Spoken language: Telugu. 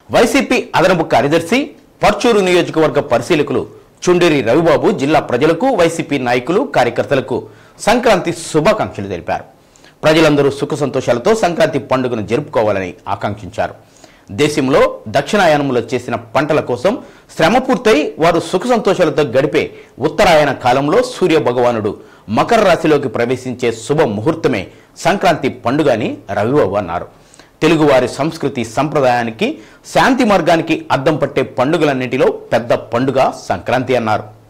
వైసీపీ అదనపు కార్యదర్శి పర్చూరు నియోజకవర్గ పరిశీలకులు చుండేరి రవిబాబు జిల్లా ప్రజలకు వైసీపీ నాయకులు కార్యకర్తలకు సంక్రాంతి శుభాకాంక్షలు తెలిపారు ప్రజలందరూ సుఖ సంతోషాలతో సంక్రాంతి పండుగను జరుపుకోవాలని ఆకాంక్షించారు దేశంలో దక్షిణాయనంలో చేసిన పంటల కోసం శ్రమ పూర్తయి వారు సుఖ సంతోషాలతో గడిపే ఉత్తరాయణ కాలంలో సూర్య భగవానుడు మకర రాశిలోకి ప్రవేశించే శుభ ముహూర్తమే సంక్రాంతి పండుగ అని రవిబాబు అన్నారు తెలుగువారి సంస్కృతి సంప్రదాయానికి శాంతి మార్గానికి అద్దం పట్టే పండుగలన్నింటిలో పెద్ద పండుగ సంక్రాంతి అన్నారు